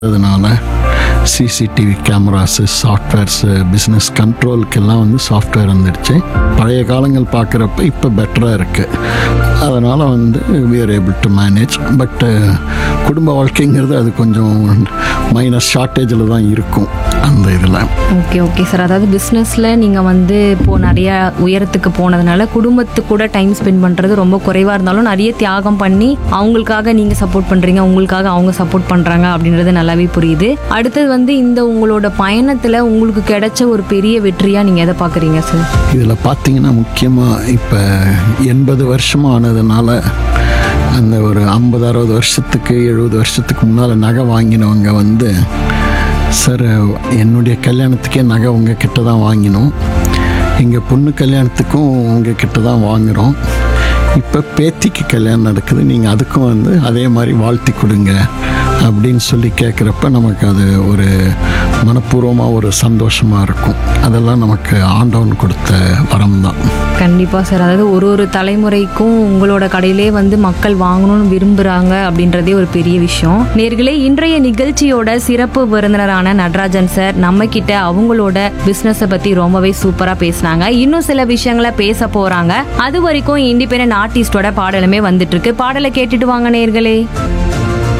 அதனால CCTV cameras softwares business கண்ட்ரோலுக்கெல்லாம் வந்து சாஃப்ட்வேர் வந்துடுச்சு பழைய காலங்கள் பார்க்குறப்ப இப்போ பெட்டராக இருக்குது அதனால் வந்து we are able to manage பட்டு குடும்ப வாழ்க்கைங்கிறது அது கொஞ்சம் மைனஸ் ஷார்ட்டேஜில் தான் இருக்கும் அந்த இதில் ஓகே ஓகே சார் அதாவது பிஸ்னஸில் நீங்கள் வந்து இப்போது நிறைய உயரத்துக்கு போனதுனால குடும்பத்து கூட டைம் ஸ்பெண்ட் பண்ணுறது ரொம்ப குறைவாக இருந்தாலும் நிறைய தியாகம் பண்ணி அவங்களுக்காக நீங்கள் சப்போர்ட் பண்ணுறீங்க உங்களுக்காக அவங்க சப்போர்ட் பண்ணுறாங்க அப்படின்றது நல்லாவே புரியுது அடுத்தது வந்து இந்த உங்களோட பயணத்தில் உங்களுக்கு கிடைச்ச ஒரு பெரிய வெற்றியாக நீங்கள் எதை பார்க்குறீங்க சார் இதில் பார்த்தீங்கன்னா முக்கியமாக இப்போ எண்பது வருஷம் ஆனதுனால அந்த ஒரு ஐம்பது அறுபது வருஷத்துக்கு எழுபது வருஷத்துக்கு முன்னால் நகை வாங்கினவங்க வந்து சார் என்னுடைய கல்யாணத்துக்கே நகை உங்கள் கிட்ட தான் வாங்கினோம் எங்கள் பொண்ணு கல்யாணத்துக்கும் உங்கள் கிட்ட தான் வாங்குகிறோம் இப்போ பேத்திக்கு கல்யாணம் நடக்குது நீங்கள் அதுக்கும் வந்து அதே மாதிரி வாழ்த்தி கொடுங்க அப்படின்னு சொல்லி கேட்குறப்ப நமக்கு அது ஒரு மனப்பூர்வமாக ஒரு சந்தோஷமாக இருக்கும் அதெல்லாம் நமக்கு ஆண்டவன் கொடுத்த வரம் தான் கண்டிப்பாக சார் அதாவது ஒரு ஒரு தலைமுறைக்கும் உங்களோட கடையிலே வந்து மக்கள் வாங்கணும்னு விரும்புகிறாங்க அப்படின்றதே ஒரு பெரிய விஷயம் நேர்களே இன்றைய நிகழ்ச்சியோட சிறப்பு விருந்தினரான நடராஜன் சார் நம்ம கிட்ட அவங்களோட பிஸ்னஸை பற்றி ரொம்பவே சூப்பராக பேசினாங்க இன்னும் சில விஷயங்களை பேச போகிறாங்க அது வரைக்கும் இண்டிபெண்ட் ஆர்டிஸ்டோட பாடலுமே வந்துட்டு இருக்கு பாடலை கேட்டுட்டு வாங்க நேர்களே